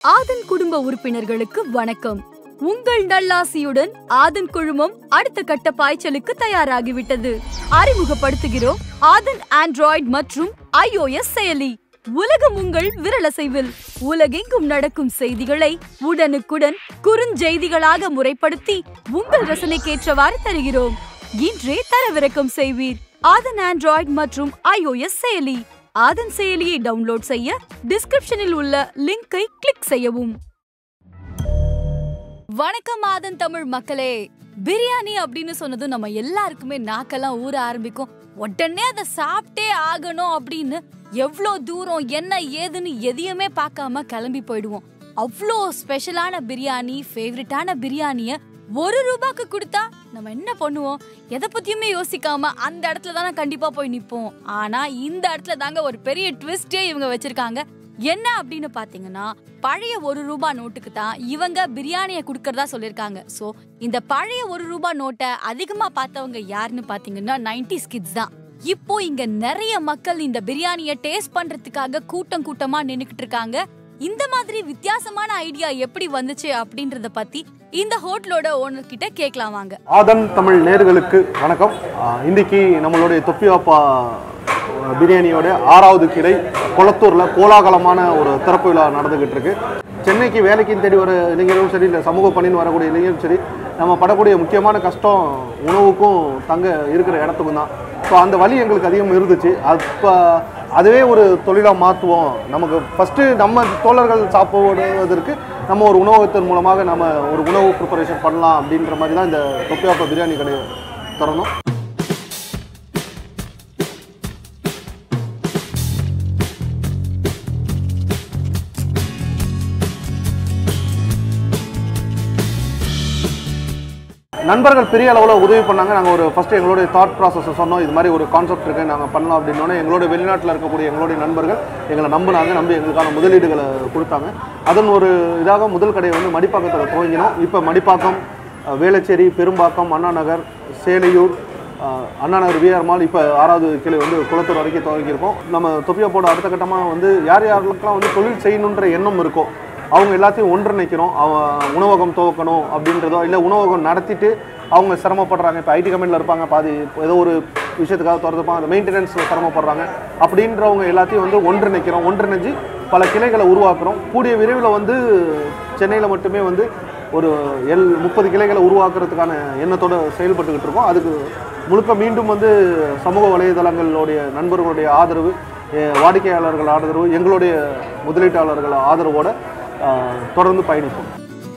ஆதன் குடும்ப உறுப்பினர்களுக்கு வணக்கம் உங்கள் நல்லாசியுடன் ஆதன் குழுமம் அடுத்த கட்ட பாய்ச்சலுக்கு தயாராகிவிட்டது அறிமுகப்படுத்துகிறோம் ஆதன் ஆண்ட்ராய்டு மற்றும் iOS செயலி உலகம் உங்கள் விரலசைவில் உலகெங்கும் நடக்கும் செய்திகளை உடனுக்குடன் குறுஞ்செய்திகளாக முறைப்படுத்தி உங்கள் ரசனைக்கேற்றவாறு தருகிறோம் இன்றே தரவிறக்கம் செய்வீர் ஆதன் ஆண்ட்ராய்டு மற்றும் iOS செயலி ஆதன் செயலியை டவுன்லோட் செய்ய டிஸ்கிரிப்ஷனில் உள்ள லிங்கை கிளிக் செய்யவும் வணக்கம் ஆதன் தமிழ் மக்களே பிரியாணி அப்படின்னு சொன்னதும் நம்ம எல்லாருக்குமே நாக்கெல்லாம் ஊற ஆரம்பிக்கும் உடனே அதை சாப்பிட்டே ஆகணும் அப்படின்னு எவ்வளோ தூரம் என்ன ஏதுன்னு எதையுமே பார்க்காம கிளம்பி போயிடுவோம் அவ்வளோ ஸ்பெஷலான பிரியாணி ஃபேவரட்டான பிரியாணிய ஒரு ரூபாய்க்கு கொடுத்தா நம்ம என்ன பண்ணுவோம் எதை பத்தியுமே யோசிக்காம அந்த இடத்துல தானே கண்டிப்பா போய் நிப்போம் ஆனா இந்த இடத்துல தாங்க ஒரு பெரிய ட்விஸ்டே இவங்க வச்சிருக்காங்க என்ன அப்படின்னு பாத்தீங்கன்னா பழைய ஒரு ரூபாய் நோட்டுக்கு தான் இவங்க பிரியாணியை கொடுக்கறதா சொல்லியிருக்காங்க சோ இந்த பழைய ஒரு ரூபாய் நோட்டை அதிகமா பார்த்தவங்க யாருன்னு பாத்தீங்கன்னா 90s கிட்ஸ் தான் இப்போ இங்க நிறைய மக்கள் இந்த பிரியாணியை டேஸ்ட் பண்றதுக்காக கூட்டம் கூட்டமா நின்னுக்கிட்டு இருக்காங்க இந்த மாதிரி வித்தியாசமான ஐடியா எப்படி வந்துச்சு அப்படின்றத பத்தி இந்த ஹோட்டலோட ஓனர் கிட்ட கேட்கலாம் வாங்க ஆதன் தமிழ் நேர்களுக்கு வணக்கம் ஆஹ் இன்னைக்கு நம்மளுடைய தொப்பியாப்பா பிரியாணியோட ஆறாவது கிளை கொளத்தூரில் கோலாகலமான ஒரு திறப்பு விழா நடந்துகிட்டு இருக்கு சென்னைக்கு வேலைக்கு தேடி வர இளைஞரும் சரி இல்லை சமூக பணின்னு வரக்கூடிய இளைஞரும் சரி நம்ம படக்கூடிய முக்கியமான கஷ்டம் உணவுக்கும் தங்க இருக்கிற இடத்துக்கும் தான் ஸோ அந்த வழி எங்களுக்கு அதிகம் இருந்துச்சு அப்போ அதுவே ஒரு தொழிலாக மாற்றுவோம் நமக்கு ஃபஸ்ட்டு நம்ம தோழர்கள் சாப்பிடுவதற்கு நம்ம ஒரு உணவகத்தின் மூலமாக நம்ம ஒரு உணவு ப்ரிப்பரேஷன் பண்ணலாம் அப்படின்ற மாதிரி தான் இந்த தொப்பியாப்பா பிரியாணி கடையை திறந்தோம் நண்பர்கள் பெரிய அளவில் உதவி பண்ணாங்க நாங்கள் ஒரு ஃபஸ்ட்டு எங்களுடைய தாட் ப்ராசஸை சொன்னோம் இது மாதிரி ஒரு கான்செப்ட் இருக்குது நாங்கள் பண்ணலாம் அப்படின்னோடனே எங்களோட வெளிநாட்டில் இருக்கக்கூடிய எங்களுடைய நண்பர்கள் எங்களை நம்பினாங்க நம்பி எங்களுக்கான முதலீடுகளை கொடுத்தாங்க அதன் ஒரு இதாக முதல் கடையை வந்து மடிப்பாக்கத்தில் துவங்கினோம் இப்போ மடிப்பாக்கம் அஹ், வேளச்சேரி பெரும்பாக்கம் அண்ணா நகர் சேலையூர் அஹ், அண்ணா நகர் விஆர் மால் இப்போ ஆறாவது கிளை வந்து குளத்தூர் வரைக்கும் துவங்கியிருக்கோம் நம்ம தொப்பியாப்போட அடுத்த கட்டமாக வந்து யார் யாருக்கெல்லாம் வந்து தொழில் செய்யணுன்ற எண்ணம் இருக்கோ அவங்க எல்லாத்தையும் ஒன்றிணைக்கணும் அவன் உணவகம் துவக்கணும் அப்படின்றதோ இல்லை உணவகம் நடத்திட்டு அவங்க சிரமப்படுறாங்க இப்போ ஐடி கம்பெனியில் இருப்பாங்க பாதி ஏதோ ஒரு விஷயத்துக்காக திறந்துப்பாங்க அந்த மெயின்டெனன்ஸில் சிரமப்படுறாங்க அப்படின்றவங்க எல்லாத்தையும் வந்து ஒன்றிணைக்கிறோம் ஒன்றிணைஞ்சு பல கிளைகளை உருவாக்குறோம் கூடிய விரைவில் வந்து சென்னையில் மட்டுமே வந்து ஒரு எல் முப்பது கிளைகளை உருவாக்குறதுக்கான எண்ணத்தோடு செயல்பட்டுக்கிட்டு இருக்கோம் அதுக்கு முழுக்க மீண்டும் வந்து சமூக வலைதளங்களுடைய நண்பர்களுடைய ஆதரவு எ- வாடிக்கையாளர்கள் ஆதரவு எங்களுடைய முதலீட்டாளர்கள் ஆதரவோட ஆஹ், தொடர்ந்து பயணிப்போம்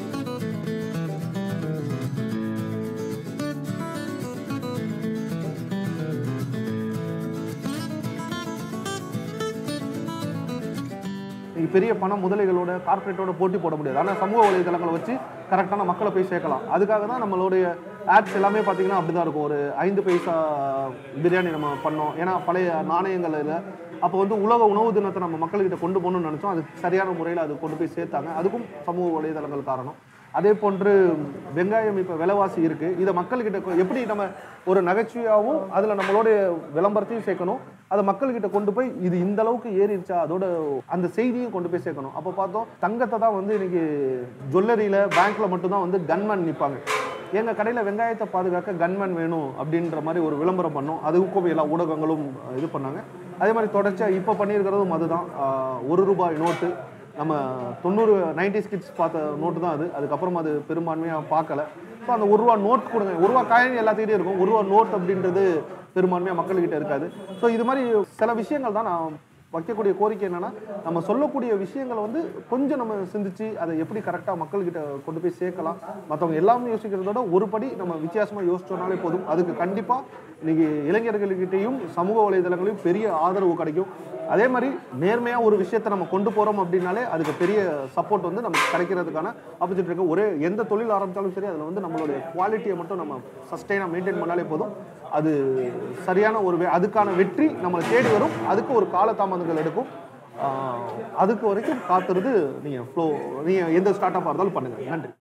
இன்னைக்கு பெரிய பண முதலைகளோட கார்ப்பரேட்டோட போட்டி போட முடியாது ஆனால் சமூக வலைதளங்களை வச்சு கரெக்டான மக்களை போய் சேர்க்கலாம் அதுக்காக தான் நம்மளுடைய ஆட்ஸ் எல்லாமே பார்த்தீங்கன்னா அப்படி தான் இருக்கும் ஒரு ஐந்து பைசா பிரியாணி நம்ம பண்ணோம் ஏன்னா பழைய நாணயங்கள் இல்லை அப்போ வந்து உலக உணவு தினத்தை நம்ம மக்கள்கிட்ட கொண்டு போகணும்னு நினச்சோம் அது சரியான முறையில் அது கொண்டு போய் சேர்த்தாங்க அதுக்கும் சமூக வலைதளங்கள் காரணம் அதே போன்று வெங்காயம் இப்போ விலைவாசி இருக்குது இதை மக்கள்கிட்ட கொ- எப்படி நம்ம ஒரு நகைச்சுவையாகவும் அதில் நம்மளுடைய விளம்பரத்தையும் சேர்க்கணும் அதை மக்கள்கிட்ட கொண்டு போய் இது இந்த அளவுக்கு ஏறிடுச்சா அதோட அந்த செய்தியும் கொண்டு போய் சேர்க்கணும் அப்போ பார்த்தோம் தங்கத்தை தான் வந்து இன்னைக்கு ஜுவல்லரியில் பேங்க்கில் மட்டும்தான் வந்து கன்மேன் நிற்பாங்க எங்கள் கடையில் வெங்காயத்தை பாதுகாக்க கன்மேன் வேணும் அப்படின்ற மாதிரி ஒரு விளம்பரம் பண்ணோம் அதுக்கும் எல்லா ஊடகங்களும் இது பண்ணாங்க அதே மாதிரி தொடர்ச்சியாக இப்போ பண்ணியிருக்கிறதும் அதுதான் ஆஹ் ஒரு ரூபாய் நோட்டு நம்ம தொண்ணூறு நைன்டி கிட்ஸ் பார்த்த நோட்டு தான் அது அதுக்கப்புறம் அது பெரும்பான்மையாக பார்க்கல ஸோ அந்த ஒரு ரூபா நோட் கொடுங்க ஒரு ரூபா காயின் எல்லாத்துக்கிட்டே இருக்கும் ஒரு ரூபா நோட் அப்படின்றது பெரும்பான்மையாக மக்கள்கிட்ட இருக்காது ஸோ இது மாதிரி சில விஷயங்கள் தான் நான் வைக்கக்கூடிய கோரிக்கை என்னன்னா நம்ம சொல்லக்கூடிய விஷயங்களை வந்து கொஞ்சம் நம்ம சிந்திச்சு அதை எப்படி கரெக்டாக மக்கள்கிட்ட கொண்டு போய் சேர்க்கலாம் மற்றவங்க எல்லாமே யோசிக்கிறதோட ஒரு படி நம்ம வித்தியாசமாக யோசிச்சோம்னாலே போதும் அதுக்கு கண்டிப்பாக இன்னைக்கு இளைஞர்கள்கிட்டையும் சமூக வலைதளங்களையும் பெரிய ஆதரவு கிடைக்கும் அதே மாதிரி நேர்மையாக ஒரு விஷயத்தை நம்ம கொண்டு போகிறோம் அப்படின்னாலே அதுக்கு பெரிய சப்போர்ட் வந்து நமக்கு கிடைக்கிறதுக்கான ஆப்பர்ச்சுனிட்டி இருக்கு ஒரே எந்த தொழில் ஆரம்பித்தாலும் சரி அதில் வந்து நம்மளுடைய குவாலிட்டியை மட்டும் நம்ம சஸ்டெயினாக மெயின்டைன் பண்ணாலே போதும் அது சரியான ஒரு வே- அதுக்கான வெற்றி நம்மளை தேடி வரும் அதுக்கு ஒரு காலதாமதங்கள் எடுக்கும் ஆஹ் அதுக்கு வரைக்கும் காத்திருந்து நீங்கள் ஃப்ளோ நீங்கள் எந்த ஸ்டார்ட் அப்பாக இருந்தாலும் பண்ணுங்கள் நன்றி